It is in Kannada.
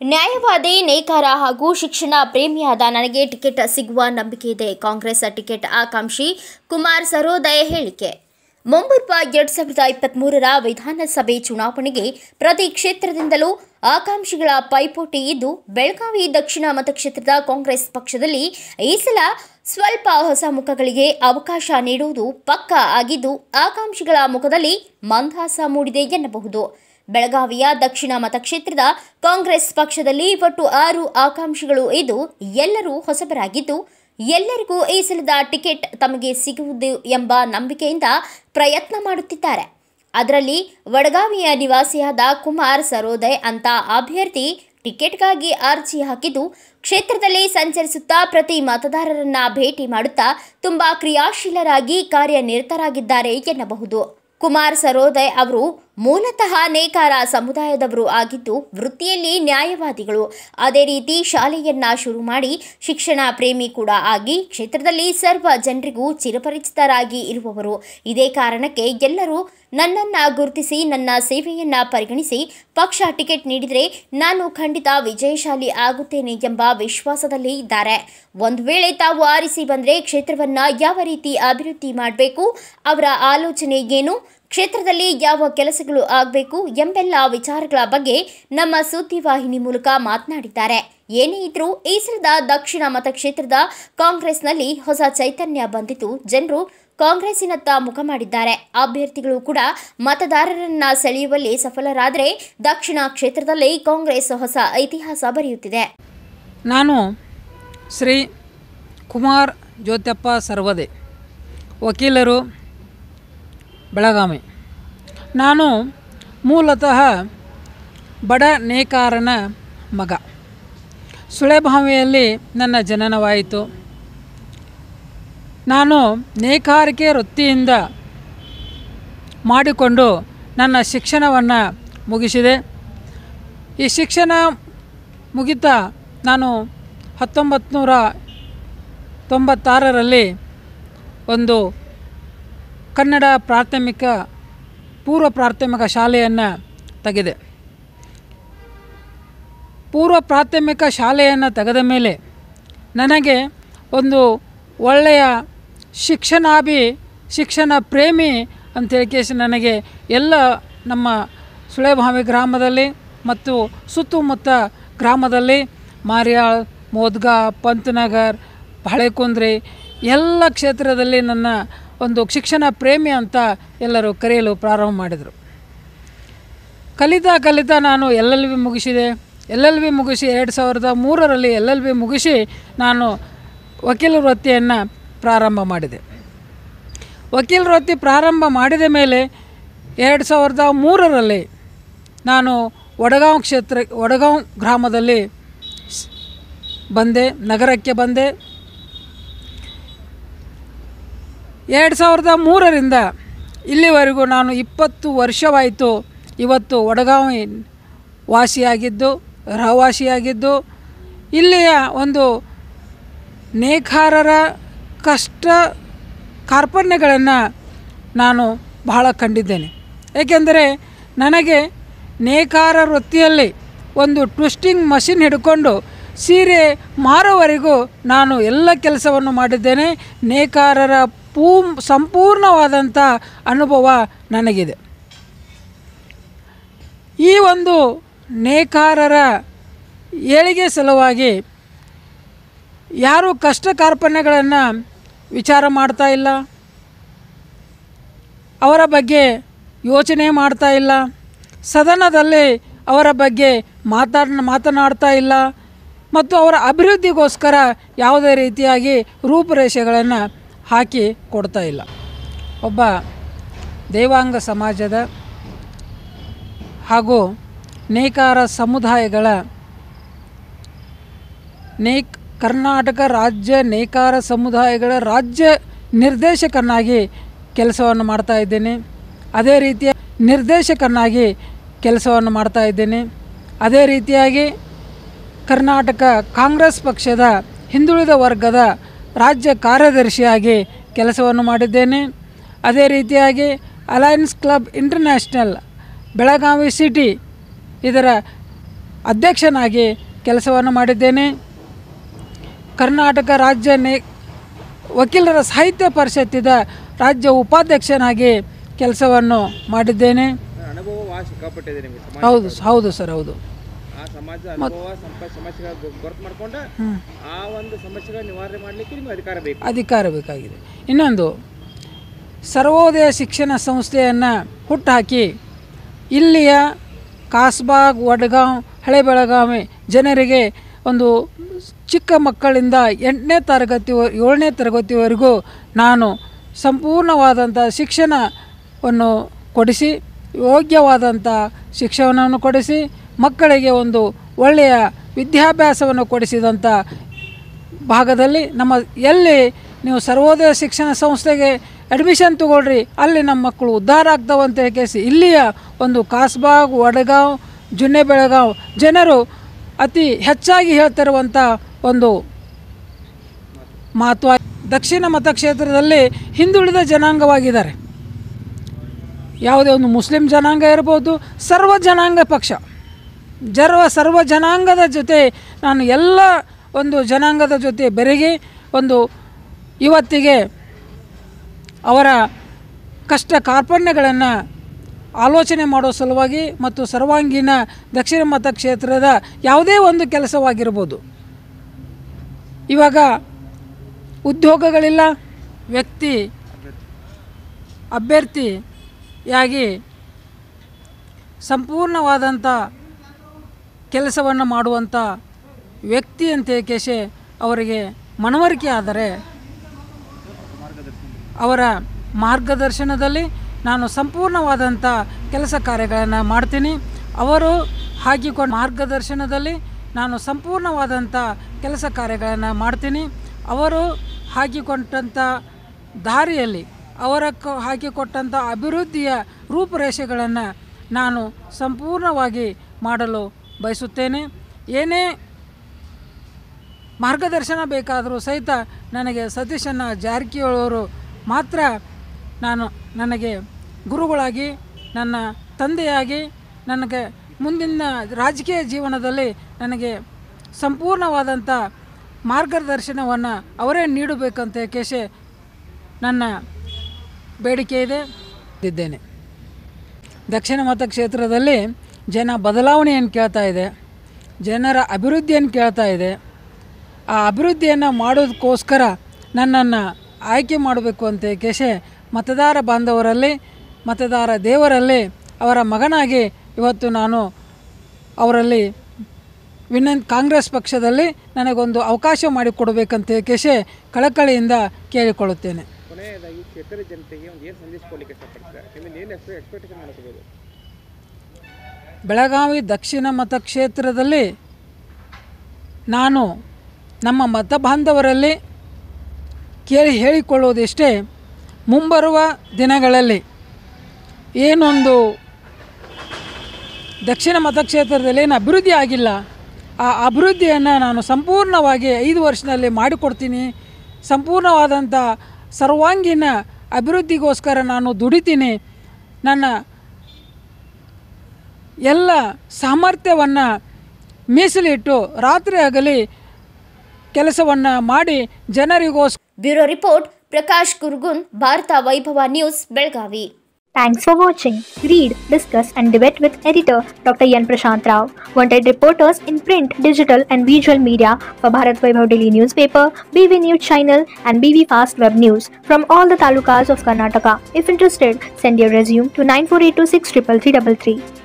ನ್ಯಾಯವಾದಿ ನೇಕಾರ ಹಾಗೂ ಶಿಕ್ಷಣ ಪ್ರೇಮಿಯಾದ ನನಗೆ ಟಿಕೆಟ್ ಸಿಗುವ ನಂಬಿಕೆ ಇದೆ ಕಾಂಗ್ರೆಸ್ ಟಿಕೆಟ್ ಆಕಾಂಕ್ಷಿ ಕುಮಾರ್ ಸರೋದಯ ಹೇಳಿಕೆ ಮುಂಬರುವ ಎರಡ್ ಸಾವಿರದ ಇಪ್ಪತ್ಮೂರರ ವಿಧಾನಸಭೆ ಚುನಾವಣೆಗೆ ಪ್ರತಿ ಕ್ಷೇತ್ರದಿಂದಲೂ ಆಕಾಂಕ್ಷಿಗಳ ಪೈಪೋಟಿ ಇದ್ದು ಬೆಳಗಾವಿ ದಕ್ಷಿಣ ಮತಕ್ಷೇತ್ರದ ಕಾಂಗ್ರೆಸ್ ಪಕ್ಷದಲ್ಲಿ ಈ ಸಲ ಸ್ವಲ್ಪ ಹೊಸ ಮುಖಗಳಿಗೆ ಅವಕಾಶ ನೀಡುವುದು ಪಕ್ಕಾ ಆಗಿದ್ದು ಆಕಾಂಕ್ಷಿಗಳ ಮುಖದಲ್ಲಿ ಮಂದಹಾಸ ಮೂಡಿದೆ ಎನ್ನಬಹುದು ಬೆಳಗಾವಿಯ ದಕ್ಷಿಣ ಮತಕ್ಷೇತ್ರದ ಕಾಂಗ್ರೆಸ್ ಪಕ್ಷದಲ್ಲಿ ಒಟ್ಟು ಆರು ಆಕಾಂಕ್ಷಿಗಳು ಇದ್ದು ಎಲ್ಲರೂ ಹೊಸಬರಾಗಿದ್ದು ಎಲ್ಲರಿಗೂ ಈ ಸಲದ ಟಿಕೆಟ್ ತಮಗೆ ಸಿಗುವುದು ಎಂಬ ನಂಬಿಕೆಯಿಂದ ಪ್ರಯತ್ನ ಮಾಡುತ್ತಿದ್ದಾರೆ ಅದರಲ್ಲಿ ವಡಗಾವಿಯ ನಿವಾಸಿಯಾದ ಕುಮಾರ್ ಸರೋದಯ್ ಅಂತ ಅಭ್ಯರ್ಥಿ ಟಿಕೆಟ್ಗಾಗಿ ಅರ್ಜಿ ಹಾಕಿದ್ದು ಕ್ಷೇತ್ರದಲ್ಲಿ ಸಂಚರಿಸುತ್ತಾ ಪ್ರತಿ ಮತದಾರರನ್ನ ಭೇಟಿ ಮಾಡುತ್ತಾ ತುಂಬಾ ಕ್ರಿಯಾಶೀಲರಾಗಿ ಕಾರ್ಯನಿರತರಾಗಿದ್ದಾರೆ ಎನ್ನಬಹುದು ಕುಮಾರ್ ಸರೋದಯ್ ಅವರು ಮೂಲತಃ ನೇಕಾರ ಸಮುದಾಯದವರು ಆಗಿದ್ದು ವೃತ್ತಿಯಲ್ಲಿ ನ್ಯಾಯವಾದಿಗಳು ಅದೇ ರೀತಿ ಶಾಲೆಯನ್ನ ಶುರು ಮಾಡಿ ಶಿಕ್ಷಣ ಪ್ರೇಮಿ ಕೂಡ ಆಗಿ ಕ್ಷೇತ್ರದಲ್ಲಿ ಸರ್ವ ಜನರಿಗೂ ಚಿರಪರಿಚಿತರಾಗಿ ಇರುವವರು ಇದೇ ಕಾರಣಕ್ಕೆ ಎಲ್ಲರೂ ನನ್ನನ್ನ ಗುರುತಿಸಿ ನನ್ನ ಸೇವೆಯನ್ನ ಪರಿಗಣಿಸಿ ಪಕ್ಷ ಟಿಕೆಟ್ ನೀಡಿದರೆ ನಾನು ಖಂಡಿತ ವಿಜಯಶಾಲಿ ಆಗುತ್ತೇನೆ ಎಂಬ ವಿಶ್ವಾಸದಲ್ಲಿ ಇದ್ದಾರೆ ಒಂದು ವೇಳೆ ತಾವು ಆರಿಸಿ ಬಂದರೆ ಕ್ಷೇತ್ರವನ್ನ ಯಾವ ರೀತಿ ಅಭಿವೃದ್ಧಿ ಮಾಡಬೇಕು ಅವರ ಆಲೋಚನೆ ಏನು ಕ್ಷೇತ್ರದಲ್ಲಿ ಯಾವ ಕೆಲಸಗಳು ಆಗಬೇಕು ಎಂಬೆಲ್ಲ ವಿಚಾರಗಳ ಬಗ್ಗೆ ನಮ್ಮ ಸುದ್ದಿವಾಹಿನಿ ಮೂಲಕ ಮಾತನಾಡಿದ್ದಾರೆ ಏನೇ ಇದ್ರೂ ಈ ಸಲದ ದಕ್ಷಿಣ ಮತಕ್ಷೇತ್ರದ ಕಾಂಗ್ರೆಸ್ನಲ್ಲಿ ಹೊಸ ಚೈತನ್ಯ ಬಂದಿದ್ದು ಜನರು ಕಾಂಗ್ರೆಸ್ಸಿನತ್ತ ಮುಖ ಮಾಡಿದ್ದಾರೆ ಅಭ್ಯರ್ಥಿಗಳು ಕೂಡ ಮತದಾರರನ್ನ ಸೆಳೆಯುವಲ್ಲಿ ಸಫಲರಾದರೆ ದಕ್ಷಿಣ ಕ್ಷೇತ್ರದಲ್ಲಿ ಕಾಂಗ್ರೆಸ್ ಹೊಸ ಇತಿಹಾಸ ಬರೆಯುತ್ತಿದೆ ನಾನು ಶ್ರೀ ಕುಮಾರ್ ಜ್ಯೋತ್ಯಪ್ಪ ಸರ್ವದೆ ವಕೀಲರು ಬೆಳಗಾವಿ ನಾನು ಮೂಲತಃ ಬಡ ನೇಕಾರನ ಮಗ ಸುಳೆಭಾವಿಯಲ್ಲಿ ನನ್ನ ಜನನವಾಯಿತು ನಾನು ನೇಕಾರಿಕೆ ವೃತ್ತಿಯಿಂದ ಮಾಡಿಕೊಂಡು ನನ್ನ ಶಿಕ್ಷಣವನ್ನು ಮುಗಿಸಿದೆ ಈ ಶಿಕ್ಷಣ ಮುಗಿತಾ ನಾನು ಹತ್ತೊಂಬತ್ತು ನೂರ ತೊಂಬತ್ತಾರರಲ್ಲಿ ಒಂದು ಕನ್ನಡ ಪ್ರಾಥಮಿಕ ಪೂರ್ವ ಪ್ರಾಥಮಿಕ ಶಾಲೆಯನ್ನು ತೆಗೆದೆ ಪೂರ್ವ ಪ್ರಾಥಮಿಕ ಶಾಲೆಯನ್ನು ತೆಗೆದ ಮೇಲೆ ನನಗೆ ಒಂದು ಒಳ್ಳೆಯ ಶಿಕ್ಷಣಾಭಿ ಶಿಕ್ಷಣ ಪ್ರೇಮಿ ಅಂತೇಳಿ ಕೇಸಿ ನನಗೆ ಎಲ್ಲ ನಮ್ಮ ಸುಳೆಭಾವಿ ಗ್ರಾಮದಲ್ಲಿ ಮತ್ತು ಸುತ್ತಮುತ್ತ ಗ್ರಾಮದಲ್ಲಿ ಮಾರ್ಯಾಳ್ ಮೋದ್ಗಾ ಪಂತನಗರ್ ಬಾಳೆಕುಂದ್ರಿ ಎಲ್ಲ ಕ್ಷೇತ್ರದಲ್ಲಿ ನನ್ನ ಒಂದು ಶಿಕ್ಷಣ ಪ್ರೇಮಿ ಅಂತ ಎಲ್ಲರೂ ಕರೆಯಲು ಪ್ರಾರಂಭ ಮಾಡಿದರು ಕಲಿತಾ ಕಲಿತಾ ನಾನು ಎಲ್ ಎಲ್ ಬಿ ಮುಗಿಸಿದೆ ಎಲ್ ಎಲ್ ಬಿ ಮುಗಿಸಿ ಎರಡು ಸಾವಿರದ ಮೂರರಲ್ಲಿ ಎಲ್ ಎಲ್ ಬಿ ಮುಗಿಸಿ ನಾನು ವಕೀಲ ವೃತ್ತಿಯನ್ನು ಪ್ರಾರಂಭ ಮಾಡಿದೆ ವಕೀಲ ವೃತ್ತಿ ಪ್ರಾರಂಭ ಮಾಡಿದ ಮೇಲೆ ಎರಡು ಸಾವಿರದ ಮೂರರಲ್ಲಿ ನಾನು ವಡಗಾಂವ್ ಕ್ಷೇತ್ರ ವಡಗಾಂವ್ ಗ್ರಾಮದಲ್ಲಿ ಸ್- ಬಂದೆ ನಗರಕ್ಕೆ ಬಂದೆ ಎರಡು ಸಾವಿರದ ಮೂರರಿಂದ ಇಲ್ಲಿವರೆಗೂ ನಾನು ಇಪ್ಪತ್ತು ವರ್ಷವಾಯಿತು ಇವತ್ತು ವಡಗಾವಿ ವಾಸಿಯಾಗಿದ್ದು ರಹವಾಸಿಯಾಗಿದ್ದು ಇಲ್ಲಿಯ ಒಂದು ನೇಕಾರರ ಕಷ್ಟ ಕಾರ್ಪಣ್ಯಗಳನ್ನು ನಾನು ಬಹಳ ಕಂಡಿದ್ದೇನೆ ಏಕೆಂದರೆ ನನಗೆ ನೇಕಾರ ವೃತ್ತಿಯಲ್ಲಿ ಒಂದು ಟ್ವಿಸ್ಟಿಂಗ್ ಮಷಿನ್ ಹಿಡ್ಕೊಂಡು ಸೀರೆ ಮಾರೋವರೆಗೂ ನಾನು ಎಲ್ಲ ಕೆಲಸವನ್ನು ಮಾಡಿದ್ದೇನೆ ನೇಕಾರರ ಪೂ ಸಂಪೂರ್ಣವಾದಂಥ ಅನುಭವ ನನಗಿದೆ ಈ ಒಂದು ನೇಕಾರರ ಏಳಿಗೆ ಸಲುವಾಗಿ ಯಾರೂ ಕಷ್ಟ ಕಾರ್ಪಣ್ಯಗಳನ್ನು ವಿಚಾರ ಮಾಡ್ತಾ ಇಲ್ಲ ಅವರ ಬಗ್ಗೆ ಯೋಚನೆ ಮಾಡ್ತಾ ಇಲ್ಲ ಸದನದಲ್ಲಿ ಅವರ ಬಗ್ಗೆ ಮಾತಾಡ್ ಮಾತನಾಡ್ತಾ ಇಲ್ಲ ಮತ್ತು ಅವರ ಅಭಿವೃದ್ಧಿಗೋಸ್ಕರ ಯಾವುದೇ ರೀತಿಯಾಗಿ ರೂಪುರೇಷೆಗಳನ್ನು ಹಾಕಿ ಕೊಡ್ತಾ ಇಲ್ಲ ಒಬ್ಬ ದೇವಾಂಗ ಸಮಾಜದ ಹಾಗೂ ನೇಕಾರ ಸಮುದಾಯಗಳ ನೇಕ್ ಕರ್ನಾಟಕ ರಾಜ್ಯ ನೇಕಾರ ಸಮುದಾಯಗಳ ರಾಜ್ಯ ನಿರ್ದೇಶಕನಾಗಿ ಕೆಲಸವನ್ನು ಮಾಡ್ತಾ ಇದ್ದೇನೆ ಅದೇ ರೀತಿಯ ನಿರ್ದೇಶಕನಾಗಿ ಕೆಲಸವನ್ನು ಮಾಡ್ತಾ ಇದ್ದೇನೆ ಅದೇ ರೀತಿಯಾಗಿ ಕರ್ನಾಟಕ ಕಾಂಗ್ರೆಸ್ ಪಕ್ಷದ ಹಿಂದುಳಿದ ವರ್ಗದ ರಾಜ್ಯ ಕಾರ್ಯದರ್ಶಿಯಾಗಿ ಕೆಲಸವನ್ನು ಮಾಡಿದ್ದೇನೆ ಅದೇ ರೀತಿಯಾಗಿ Alliance Club International Belagavi city ಇದರ ಅಧ್ಯಕ್ಷನಾಗಿ ಕೆಲಸವನ್ನು ಮಾಡಿದ್ದೇನೆ ಕರ್ನಾಟಕ ರಾಜ್ಯ ನೇ ವಕೀಲರ ಸಾಹಿತ್ಯ ಪರಿಷತ್ತಿದ ರಾಜ್ಯ ಉಪಾಧ್ಯಕ್ಷನಾಗಿ ಕೆಲಸವನ್ನು ಮಾಡಿದ್ದೇನೆ ಅನುಭವ ಸಿಕ್ಕಾಪಟ್ಟಿದೆ ನಿಮಗೆ ಸಮಾಜ ಹೌದು ಹೌದು ಸರ್ ಹೌದು ಆ ಸಮಾಜ ಅನುಭವ ಸಂಪ ಸಮಸ್ಯೆಗಳ ಗೊತ್ತು ಮಾಡ್ಕೊಂಡು ಆ ಒಂದು ಸಮಸ್ಯೆಗಳ ನಿವಾರಣೆ ಮಾಡಲಿಕ್ಕೆ ನಿಮ್ಗೆ ಅಧಿಕಾರ ಬೇಕು ಅಧಿಕಾರ ಬೇಕಾಗಿದೆ ಇನ್ನೊಂದು ಸರ್ವೋದಯ ಶಿಕ್ಷಣ ಸಂಸ್ಥೆಯನ್ನು ಹುಟ್ಟುಹಾಕಿ ಇಲ್ಲಿಯ ಕಾಸ್ಬಾಗ್ ವಡ್ಗಾಂವ್ ಹಳೆ ಬೆಳಗಾವಿ ಜನರಿಗೆ ಒಂದು ಚಿಕ್ಕ ಮಕ್ಕಳಿಂದ ಎಂಟನೇ ತರಗತಿ ಏಳನೇ ತರಗತಿವರೆಗೂ ನಾನು ಸಂಪೂರ್ಣವಾದಂಥ ಶಿಕ್ಷಣವನ್ನು ಕೊಡಿಸಿ ಯೋಗ್ಯವಾದಂಥ ಶಿಕ್ಷಣವನ್ನು ಕೊಡಿಸಿ ಮಕ್ಕಳಿಗೆ ಒಂದು ಒಳ್ಳೆಯ ವಿದ್ಯಾಭ್ಯಾಸವನ್ನು ಕೊಡಿಸಿದಂಥ ಭಾಗದಲ್ಲಿ ನಮ್ಮ ಎಲ್ಲಿ ನೀವು ಸರ್ವೋದಯ ಶಿಕ್ಷಣ ಸಂಸ್ಥೆಗೆ ಅಡ್ಮಿಷನ್ ತಗೊಳ್ರಿ ಅಲ್ಲಿ ನಮ್ಮ ಮಕ್ಕಳು ಉದ್ಧಾರ ಆಗ್ತಾವೆ ಅಂತ ಕೇಸಿ ಇಲ್ಲಿಯ ಒಂದು ಕಾಸ್ಬಾಗ್ ವಡಗಾಂವ್ ಜುನ್ನೆ ಬೆಳಗಾವ್ ಜನರು ಅತಿ ಹೆಚ್ಚಾಗಿ ಹೇಳ್ತಿರುವಂಥ ಒಂದು ಮಾತು ದಕ್ಷಿಣ ಮತಕ್ಷೇತ್ರದಲ್ಲಿ ಹಿಂದುಳಿದ ಜನಾಂಗವಾಗಿದ್ದಾರೆ ಯಾವುದೇ ಒಂದು ಮುಸ್ಲಿಂ ಜನಾಂಗ ಇರ್ಬೋದು ಸರ್ವ ಜನಾಂಗ ಪಕ್ಷ ಜರ್ವ ಸರ್ವ ಜನಾಂಗದ ಜೊತೆ ನಾನು ಎಲ್ಲ ಒಂದು ಜನಾಂಗದ ಜೊತೆ ಬೆರಗಿ ಒಂದು ಇವತ್ತಿಗೆ ಅವರ ಕಷ್ಟ ಕಾರ್ಪಣ್ಯಗಳನ್ನು ಆಲೋಚನೆ ಮಾಡೋ ಸಲುವಾಗಿ ಮತ್ತು ಸರ್ವಾಂಗೀಣ ದಕ್ಷಿಣ ಮತಕ್ಷೇತ್ರದ ಯಾವುದೇ ಒಂದು ಕೆಲಸವಾಗಿರ್ಬೋದು ಇವಾಗ ಉದ್ಯೋಗಗಳಿಲ್ಲ ವ್ಯಕ್ತಿ ಅಭ್ಯರ್ಥಿಯಾಗಿ ಸಂಪೂರ್ಣವಾದಂಥ ಕೆಲಸವನ್ನು ಮಾಡುವಂಥ ವ್ಯಕ್ತಿ ಅಂತ ಏಕೆಶೆ ಅವರಿಗೆ ಮನವರಿಕೆ ಆದರೆ ಅವರ ಮಾರ್ಗದರ್ಶನದಲ್ಲಿ ನಾನು ಸಂಪೂರ್ಣವಾದಂಥ ಕೆಲಸ ಕಾರ್ಯಗಳನ್ನು ಮಾಡ್ತೀನಿ ಅವರು ಹಾಕಿಕೊಂಡು ಮಾರ್ಗದರ್ಶನದಲ್ಲಿ ನಾನು ಸಂಪೂರ್ಣವಾದಂಥ ಕೆಲಸ ಕಾರ್ಯಗಳನ್ನು ಮಾಡ್ತೀನಿ ಅವರು ಹಾಕಿಕೊಟ್ಟಂಥ ದಾರಿಯಲ್ಲಿ ಅವರ ಕ ಹಾಕಿಕೊಟ್ಟಂಥ ಅಭಿವೃದ್ಧಿಯ ರೂಪುರೇಷೆಗಳನ್ನು ನಾನು ಸಂಪೂರ್ಣವಾಗಿ ಮಾಡಲು ಬಯಸುತ್ತೇನೆ ಏನೇ ಮಾರ್ಗದರ್ಶನ ಬೇಕಾದರೂ ಸಹಿತ ನನಗೆ ಸತೀಶಣ್ಣ ಜಾರಕಿಹೊಳಿಯವರು ಮಾತ್ರ ನಾನು ನನಗೆ ಗುರುಗಳಾಗಿ ನನ್ನ ತಂದೆಯಾಗಿ ನನಗೆ ಮುಂದಿನ ರಾಜಕೀಯ ಜೀವನದಲ್ಲಿ ನನಗೆ ಸಂಪೂರ್ಣವಾದಂಥ ಮಾರ್ಗದರ್ಶನವನ್ನು ಅವರೇ ನೀಡಬೇಕಂತ ಕೇಶೆ ನನ್ನ ಬೇಡಿಕೆ ಇದೆ ಇದ್ದೇನೆ ದಕ್ಷಿಣ ಮತಕ್ಷೇತ್ರದಲ್ಲಿ ಜನ ಬದಲಾವಣೆಯನ್ನು ಕೇಳ್ತಾ ಇದೆ ಜನರ ಅಭಿವೃದ್ಧಿಯನ್ನು ಕೇಳ್ತಾ ಇದೆ ಆ ಅಭಿವೃದ್ಧಿಯನ್ನು ಮಾಡೋದಕ್ಕೋಸ್ಕರ ನನ್ನನ್ನು ಆಯ್ಕೆ ಮಾಡಬೇಕು ಅಂತ ಕೇಶೆ ಮತದಾರ ಬಾಂಧವರಲ್ಲಿ ಮತದಾರ ದೇವರಲ್ಲಿ ಅವರ ಮಗನಾಗಿ ಇವತ್ತು ನಾನು ಅವರಲ್ಲಿ ವಿನಂತ್ ಕಾಂಗ್ರೆಸ್ ಪಕ್ಷದಲ್ಲಿ ನನಗೊಂದು ಅವಕಾಶ ಮಾಡಿಕೊಡಬೇಕಂತ ಕೇಶೆ ಕಳಕಳಿಯಿಂದ ಕೇಳಿಕೊಳ್ಳುತ್ತೇನೆ ಕೊನೆಯದಾಗಿ ಕ್ಷೇತ್ರದ ಜನತೆಗೆ ಒಂದು ಏನು ಸಂದೇಶ ಕೊಡ್ಲಿಕ್ಕೆ ಇಷ್ಟಪಡ್ತಾರೆ ನಿಮ್ಮಿಂದ ಏನು ಎಕ್ಸ್ಪೆ ಎಕ್ಸ್ಪೆಕ್ಟೇಷನ್ ಮಾಡ್ಕೋಬೋದು ಬೆಳಗಾವಿ ದಕ್ಷಿಣ ಮತಕ್ಷೇತ್ರದಲ್ಲಿ ನಾನು ನಮ್ಮ ಮತ ಬಾಂಧವರಲ್ಲಿ ಕೇಳಿ ಹೇಳಿಕೊಳ್ಳುವುದಿಷ್ಟೇ ಮುಂಬರುವ ದಿನಗಳಲ್ಲಿ ಏನೊಂದು ದಕ್ಷಿಣ ಮತಕ್ಷೇತ್ರದಲ್ಲಿ ಏನು ಅಭಿವೃದ್ಧಿ ಆಗಿಲ್ಲ ಆ ಅಭಿವೃದ್ಧಿಯನ್ನು ನಾನು ಸಂಪೂರ್ಣವಾಗಿ ಐದು ವರ್ಷದಲ್ಲಿ ಮಾಡಿಕೊಡ್ತೀನಿ ಸಂಪೂರ್ಣವಾದಂಥ ಸರ್ವಾಂಗೀಣ ಅಭಿವೃದ್ಧಿಗೋಸ್ಕರ ನಾನು ದುಡಿತೀನಿ ನನ್ನ ಎಲ್ಲ ಸಾಮರ್ಥ್ಯವನ್ನು ಮೀಸಲಿಟ್ಟು ರಾತ್ರಿ ಆಗಲಿ ಕೆಲಸವನ್ನು ಮಾಡಿ ಜನರಿಗೋಸ್ಕರ bureau report Prakash Kurgun Bharata Vaibhava news Belagavi Thanks for watching. Read, discuss, and debate with editor Dr. Yan Prashant Rao. Wanted reporters in print, digital, and visual media for Bharat Vaibhav Daily newspaper, BV News channel, and BV Fast Web News from all the talukas of Karnataka. If interested, send your resume to 9482633333.